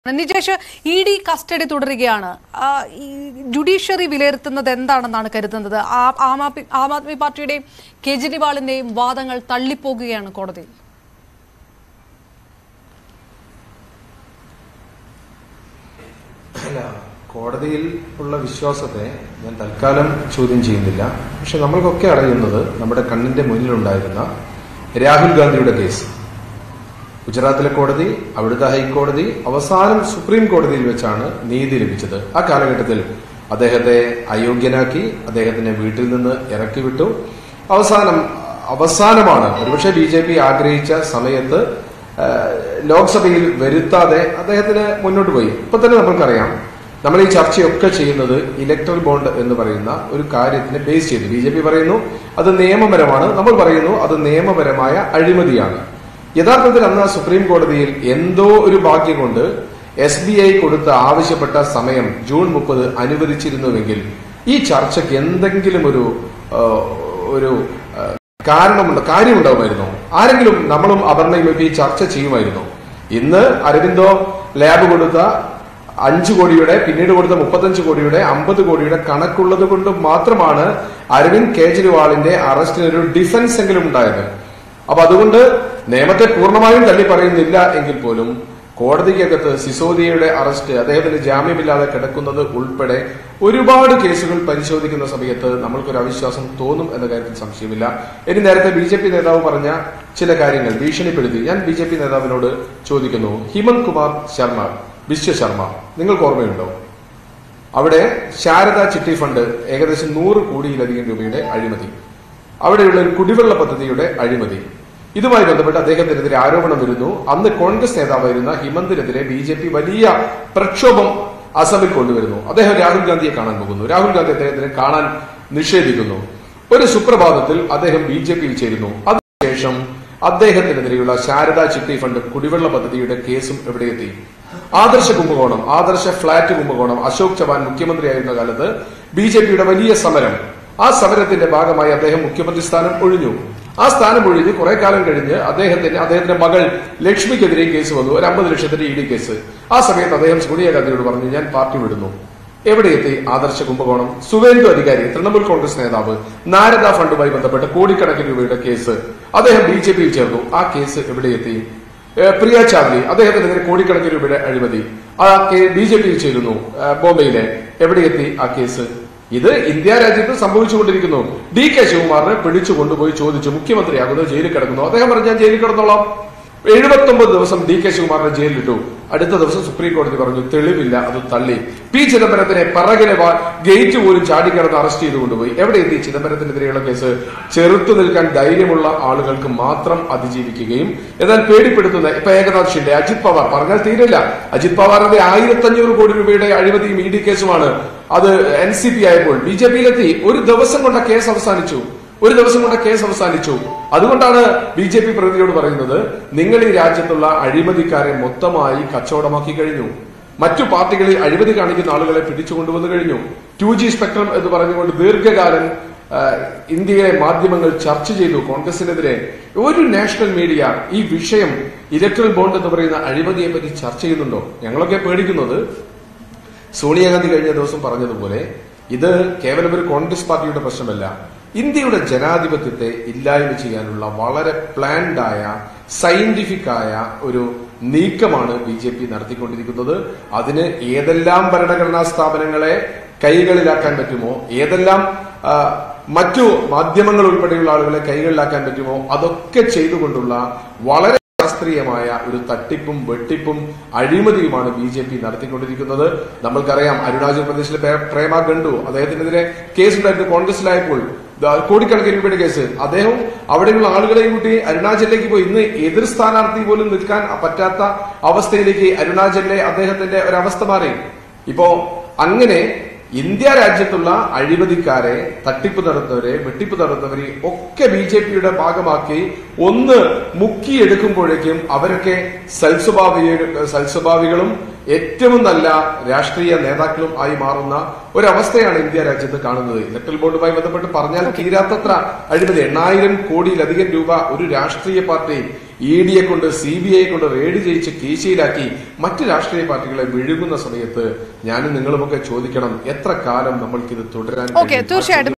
Nijesh E D custody തുടരുകയാണ് ആ, ഈ ജുഡീഷ്യറി വിലയിരുത്തുന്നത് എന്താണെന്നാണ് കരുതുന്നത് ആ- ആം ആദ്മി ആം ആദ്മി പാർട്ടിയുടെയും കേജ്രിവാളിന്റെയും വാദങ്ങൾ തള്ളിപ്പോകുകയാണ് കോടതിയിൽ അല്ല കോടതിയിൽ ഉള്ള വിശ്വാസത്തെ ഞാൻ തൽക്കാലം ചോദ്യം ചെയ്യുന്നില്ല പക്ഷെ നമ്മൾക്കൊക്കെ അറിയുന്നത് നമ്മുടെ കണ്ണിന്റെ മുന്നിലുണ്ടായിരുന്ന രാഹുൽ ഗാന്ധിയുടെ കേസ് ഗുജറാത്തിലെ കോടതി അവിടുത്തെ ഹൈക്കോടതി അവസാനം സുപ്രീം കോടതിയിൽ വെച്ചാണ് നീതി ലഭിച്ചത് ആ കാലഘട്ടത്തിൽ അദ്ദേഹത്തെ അയോഗ്യനാക്കി അദ്ദേഹത്തിനെ വീട്ടിൽ നിന്ന് ഇറക്കി വിട്ടു അവസാനം അവസാനമാണ് ഒരുപക്ഷെ ബി ജെ പി ആഗ്രഹിച്ച സമയത്ത് ആ, ലോക്സഭയിൽ വരുത്താതെ അദ്ദേഹത്തിന് മുന്നോട്ട് പോയി ഇപ്പൊ തന്നെ നമ്മൾക്കറിയാം നമ്മൾ ഈ ചർച്ചയൊക്കെ ചെയ്യുന്നത് ഇലക്ട്രൽ ബോണ്ട് എന്ന് പറയുന്ന ഒരു കാര്യത്തിനെ ബേസ് ചെയ്ത് ബി ജെ പി പറയുന്നു അത് നിയമപരമാണ് നമ്മൾ പറയുന്നു അത് നിയമപരമായ അഴിമതിയാണ് യഥാർത്ഥത്തിൽ അന്ന് സുപ്രീം കോടതിയിൽ എന്തോ ഒരു ഭാഗ്യം കൊണ്ട് എസ് ബി ഐ കൊടുത്ത ആവശ്യപ്പെട്ട സമയം ജൂൺ മുപ്പത് അനുവദിച്ചിരുന്നുവെങ്കിൽ ഈ ചർച്ചയ്ക്ക് എന്തെങ്കിലും ഒരു ആ, ഒരു ആ, കാരണമുണ്ട് കാര്യമുണ്ടാവുമായിരുന്നു ആരെങ്കിലും നമ്മളും അപർണയും ഒക്കെ ഈ ചർച്ച ചെയ്യുമായിരുന്നു ഇന്ന് അരവിന്ദോ ലാബ് കൊടുത്ത അഞ്ചു കോടിയുടെ പിന്നീട് കൊടുത്ത മുപ്പത്തഞ്ച് കോടിയുടെ അമ്പത് കോടിയുടെ കണക്കുള്ളത് കൊണ്ട് മാത്രമാണ് അരവിന്ദ് കേജ്രിവാളിന്റെ അറസ്റ്റിന് ഒരു ഡിഫൻസ് എങ്കിലും ഉണ്ടായത് അപ്പൊ അതുകൊണ്ട് നിയമത്തെ പൂർണ്ണമായും തള്ളി പറയുന്നില്ല എങ്കിൽ പോലും കോടതിക്കകത്ത് സിസോദിയയുടെ അറസ്റ്റ് അദ്ദേഹത്തിന് ജാമ്യമില്ലാതെ കിടക്കുന്നത് ഉൾപ്പെടെ ഒരുപാട് കേസുകൾ പരിശോധിക്കുന്ന സമയത്ത് നമ്മൾക്കൊരു അവിശ്വാസം തോന്നും എന്ന കാര്യത്തിൽ സംശയമില്ല ഇനി നേരത്തെ ബി ജെ പി നേതാവ് പറഞ്ഞ ചില കാര്യങ്ങൾ ഭീഷണിപ്പെടുത്തി ഞാൻ ബി ജെ പി നേതാവിനോട് ചോദിക്കുന്നു ഹിമന്ത് കുമാർ ശർമ്മ വിശ്വ ശർമ്മ നിങ്ങൾക്ക് ഓർമ്മയുണ്ടോ അവിടെ ശാരദ ചിട്ടി ഫണ്ട് ഏകദേശം നൂറ് കോടിയിലധികം രൂപയുടെ അഴിമതി അവിടെയുള്ള ഒരു കുടിവെള്ള പദ്ധതിയുടെ അഴിമതി ഇതുമായി ബന്ധപ്പെട്ട് അദ്ദേഹത്തിനെതിരെ ആരോപണം വരുന്നു അന്ന് കോൺഗ്രസ് നേതാവായിരുന്ന ഹിമന്തിനെതിരെ ബി ജെ പി വലിയ പ്രക്ഷോഭം അസമിൽ കൊണ്ടുവരുന്നു അദ്ദേഹം രാഹുൽ ഗാന്ധിയെ കാണാൻ പോകുന്നു രാഹുൽ ഗാന്ധി അദ്ദേഹത്തിനെ കാണാൻ നിഷേധിക്കുന്നു ഒരു സുപ്രഭാതത്തിൽ അദ്ദേഹം ബി ജെ പിയിൽ ചേരുന്നു അതിനുശേഷം അദ്ദേഹത്തിനെതിരെയുള്ള ശാരദ ചിട്ടി ഫണ്ട് കുടിവെള്ള പദ്ധതിയുടെ കേസും എവിടെയെത്തി ആദർശ കുംഭകോണം ആദർശ ഫ്ളാറ്റ് കുംഭകോണം അശോക് ചവാൻ മുഖ്യമന്ത്രിയായിരുന്ന കാലത്ത് ബി ജെ പിയുടെ വലിയ സമരം ആ സമരത്തിന്റെ ഭാഗമായി അദ്ദേഹം മുഖ്യമന്ത്രി സ്ഥാനം ഒഴിഞ്ഞു ആ സ്ഥാനം ഒഴിഞ്ഞ് കുറെ കാലം കഴിഞ്ഞ് അദ്ദേഹത്തിന്റെ അദ്ദേഹത്തിന്റെ മകൾ ലക്ഷ്മിക്കെതിരെ കേസ് വന്നു ഒരു അമ്പത് ലക്ഷത്തിന്റെ ഇ ഡി കേസ് ആ സമയത്ത് അദ്ദേഹം സോണിയാഗാന്ധിയോട് പറഞ്ഞു ഞാൻ പാർട്ടി വിടുന്നു എവിടെ എത്തി ആദർശ കുംഭകോണം സുവേന്ദു അധികാരി തൃണമൂൽ കോൺഗ്രസ് നേതാവ് നാരദ ഫണ്ടുമായി ബന്ധപ്പെട്ട് കോടിക്കണക്കിന് രൂപയുടെ കേസ് അദ്ദേഹം ബി ജെ പിയിൽ ചേർന്നു ആ കേസ് എവിടെ എത്തി ഏഹ് പ്രിയ ചാവ്ലി അദ്ദേഹത്തിനെതിരെ കോടിക്കണക്കിന് രൂപയുടെ അഴിമതി ആ ബി ജെ പിയിൽ ചേരുന്നു ഏഹ് ബോംബെയിലെ എവിടെ എത്തി ആ കേസ് ഇത് ഇന്ത്യ രാജ്യത്ത് സംഭവിച്ചുകൊണ്ടിരിക്കുന്നു ഡി കെ ശിവകുമാറിനെ പിടിച്ചു കൊണ്ടുപോയി ചോദിച്ചു മുഖ്യമന്ത്രിയാകുന്നു ജയിലിൽ കിടക്കുന്നു അദ്ദേഹം പറഞ്ഞു ഞാൻ ജയിലിൽ കിടന്നോളാം എഴുപത്തൊമ്പത് ദിവസം ഡി കെ ശിവകുമാറിനെ ജയിലിലിട്ടു അടുത്ത ദിവസം സുപ്രീം കോടതി പറഞ്ഞു തെളിവില്ല അത് തള്ളി പി ചിദംബരത്തിനെ പിറകിലെ വാ- ഗേറ്റ് പോലും ചാടിക്കിടന്ന് അറസ്റ്റ് ചെയ്ത് കൊണ്ടുപോയി എവിടെ എത്തി ചിദംബരത്തിനെതിരെയുള്ള കേസ് ചെറുത്തു നിൽക്കാൻ ധൈര്യമുള്ള ആളുകൾക്ക് മാത്രം അതിജീവിക്കുകയും എന്നാൽ പേടിപ്പെടുത്തുന്ന ഇപ്പൊ ഏകനാഥ് ഷിൻഡെ അജിത് പവാർ പറഞ്ഞാൽ തീരില്ല അജിത് പവാറിന്റെ ആയിരത്തി അഞ്ഞൂറ് കോടി രൂപയുടെ അഴിമതിയും ഇ ഡി കേസുമാണ് അത് എൻ സി പി ആയപ്പോൾ ബി ജെ പിയിലെത്തി ഒരു ദിവസം കൊണ്ട് ആ കേസ് അവസാനിച്ചു ഒരു ദിവസം കൊണ്ട് കേസ് അവസാനിച്ചു അതുകൊണ്ടാണ് ബി ജെ പി പ്രതിയോട് പറയുന്നത് നിങ്ങൾ ഈ രാജ്യത്തുള്ള അഴിമതിക്കാരെ മൊത്തമായി കച്ചവടമാക്കി കഴിഞ്ഞു മറ്റു പാർട്ടികളിൽ അഴിമതി കാണിക്കുന്ന ആളുകളെ പിടിച്ചുകൊണ്ടുവന്നു കഴിഞ്ഞു ടു ജി സ്പെക്ട്രം എന്ന് പറഞ്ഞുകൊണ്ട് ദീർഘകാലം ആ, ഇന്ത്യയിലെ മാധ്യമങ്ങൾ ചർച്ച ചെയ്തു കോൺഗ്രസിനെതിരെ ഒരു നാഷണൽ മീഡിയ ഈ വിഷയം ഇലക്ട്രൽ ബോണ്ട് എന്ന് പറയുന്ന അഴിമതിയെ പറ്റി ചർച്ച ചെയ്യുന്നുണ്ടോ ഞങ്ങളൊക്കെ പേടിക്കുന്നത് സോണിയാഗാന്ധി കഴിഞ്ഞ ദിവസം പറഞ്ഞതുപോലെ ഇത് കേവലം ഒരു കോൺഗ്രസ് പാർട്ടിയുടെ പ്രശ്നമല്ല ഇന്ത്യയുടെ ജനാധിപത്യത്തെ ഇല്ലായ്മ ചെയ്യാനുള്ള വളരെ പ്ലാൻഡ് ആയ സയന്റിഫിക് ആയ ഒരു നീക്കമാണ് ബി ജെ പി നടത്തിക്കൊണ്ടിരിക്കുന്നത് അതിന് ഏതെല്ലാം ഭരണഘടനാ സ്ഥാപനങ്ങളെ കൈകളിലാക്കാൻ പറ്റുമോ ഏതെല്ലാം ആ, മറ്റു മാധ്യമങ്ങൾ ഉൾപ്പെടെയുള്ള ആളുകളെ കൈകളിലാക്കാൻ പറ്റുമോ അതൊക്കെ ചെയ്തുകൊണ്ടുള്ള വളരെ ശാസ്ത്രീയമായ ഒരു തട്ടിപ്പും വെട്ടിപ്പും അഴിമതിയുമാണ് ബി ജെ പി നടത്തിക്കൊണ്ടിരിക്കുന്നത് നമ്മൾക്കറിയാം അരുണാചൽ പ്രദേശിലെ പേ- പ്രേമ ഗണ്ടു അദ്ദേഹത്തിനെതിരെ കേസുണ്ടായിരുന്നു കോൺഗ്രസിലായപ്പോൾ ദാ കോടിക്കണക്കിന് രൂപയുടെ കേസ് അദ്ദേഹം അവിടെയുള്ള ആളുകളെയും കൂട്ടി അരുണാചലിലേക്ക് പോയി ഇന്ന് എതിർ സ്ഥാനാർത്ഥി പോലും നിൽക്കാൻ പറ്റാത്ത അവസ്ഥയിലേക്ക് അരുണാചലിലെ അദ്ദേഹത്തിന്റെ ഒരവസ്ഥ മാറി ഇപ്പോ അങ്ങനെ ഇന്ത്യ രാജ്യത്തുള്ള അഴിമതിക്കാരെ തട്ടിപ്പ് നടത്തുന്നവരെ വെട്ടിപ്പ് നടത്തുന്നവരെ ഒക്കെ ബി ജെ പിയുടെ ഭാഗമാക്കി ഒന്ന് മുക്കിയെടുക്കുമ്പോഴേക്കും അവരൊക്കെ സൽസ്വഭാവി സൽസ്വഭാവികളും ഏറ്റവും നല്ല രാഷ്ട്രീയ നേതാക്കളും ആയി മാറുന്ന ഒരവസ്ഥയാണ് ഇന്ത്യ രാജ്യത്ത് കാണുന്നത് ഇലക്ട്രൽ ബോർഡുമായി ബന്ധപ്പെട്ട് പറഞ്ഞാൽ തീരാത്തത്ര അഴിമതി എണ്ണായിരം കോടിയിലധികം രൂപ ഒരു രാഷ്ട്രീയ പാർട്ടി ഇ ഡിയെ കൊണ്ട് സി ബി ഐയെ കൊണ്ട് റെയ്ഡ് ചെയ്യിച്ച് കീശയിലാക്കി മറ്റ് രാഷ്ട്രീയ പാർട്ടികളെ വിഴുങ്ങുന്ന സമയത്ത് ഞാനും നിങ്ങളുമൊക്കെ ചോദിക്കണം എത്ര കാലം നമ്മൾക്കിത് തുടരാൻ ഓക്കെ കഴിയും? തീർച്ചയായിട്ടും